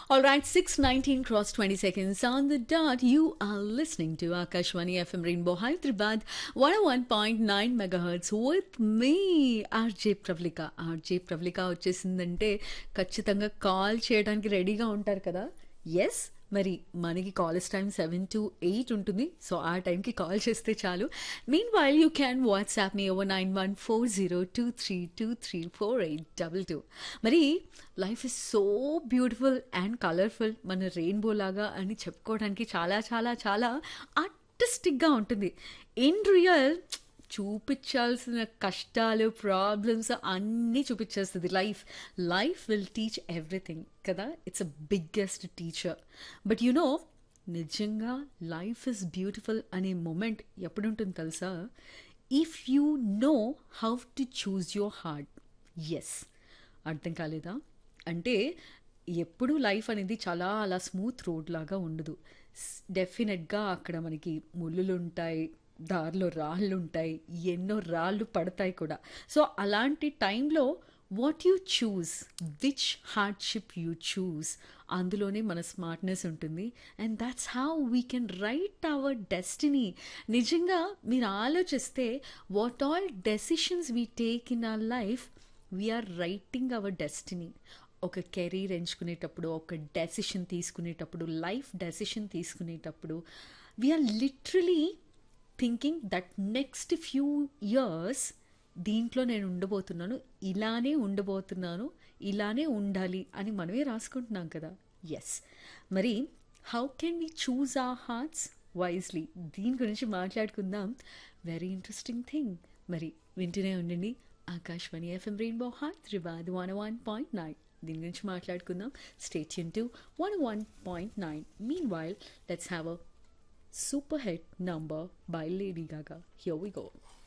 All right, 619 cross 20 seconds on the dot. You are listening to Akashwani FM Rainbow Hyderabad 101.9 megahertz with me, RJ Pravlika. RJ Pravlika వచ్చేసిందంటే ఖచ్చితంగా call చేయడానికి రెడీగా ఉంటారు కదా yes మరి మనకి college time seven to eight ఉంటుంది so ఆ టైంకి కాల్ చేస్తే చాలు meanwhile you can WhatsApp me over nine one four zero two three two three four eight double two మరి life is so beautiful and colourful మన rainbow లాగా అని చెప్పుకోవడానికి చాలా చాలా చాలా ఆర్టిస్టిక్గా ఉంటుంది ఇన్ రియల్ చూపించాల్సిన కష్టాలు ప్రాబ్లమ్స్ అన్నీ చూపించేస్తుంది life life will teach everything కదా it's a biggest teacher but you know నిజంగా లైఫ్ ఇస్ బ్యూటిఫుల్ అనే మూమెంట్ ఎప్పుడుంటుంది తెలుసా if you know how to choose your heart yes అర్థం కాలేదా అంటే ఎప్పుడు లైఫ్ అనేది చాలా అలా స్మూత్ రోడ్ లాగా ఉండదు డెఫినెట్గా అక్కడ మనకి ముళ్ళులు ఉంటాయి దారిలో రాళ్ళు ఉంటాయి ఎన్నో రాళ్ళు పడతాయి కూడా సో అలాంటి టైంలో what you choose which hardship you choose అందులోనే మన స్మార్ట్నెస్ ఉంటుంది and that's how we can write our destiny నిజంగా మీరు ఆలోచిస్తే what all decisions we take in our life we are writing our destiny ఒక కెరీర్ ఎంచుకునేటప్పుడు ఒక డెసిషన్ తీసుకునేటప్పుడు లైఫ్ డెసిషన్ తీసుకునేటప్పుడు we are literally thinking that next few years దీంట్లో నేను ఉండబోతున్నాను ఇలానే ఉండబోతున్నాను ఇలానే ఉండాలి అని మనమే రాసుకుంటున్నాం కదా ఎస్ మరి how can we choose a hearts wisely దీని గురించి మాట్లాడుకుందాం వెరీ ఇంట్రెస్టింగ్ థింగ్ మరి వింటూనే ఉండండి Akashvani FM rainbow Hyderabad one one point nine దీని గురించి మాట్లాడుకుందాం stay tuned to one one point nine meanwhile let's have a super hit number by Lady Gaga. Here we go.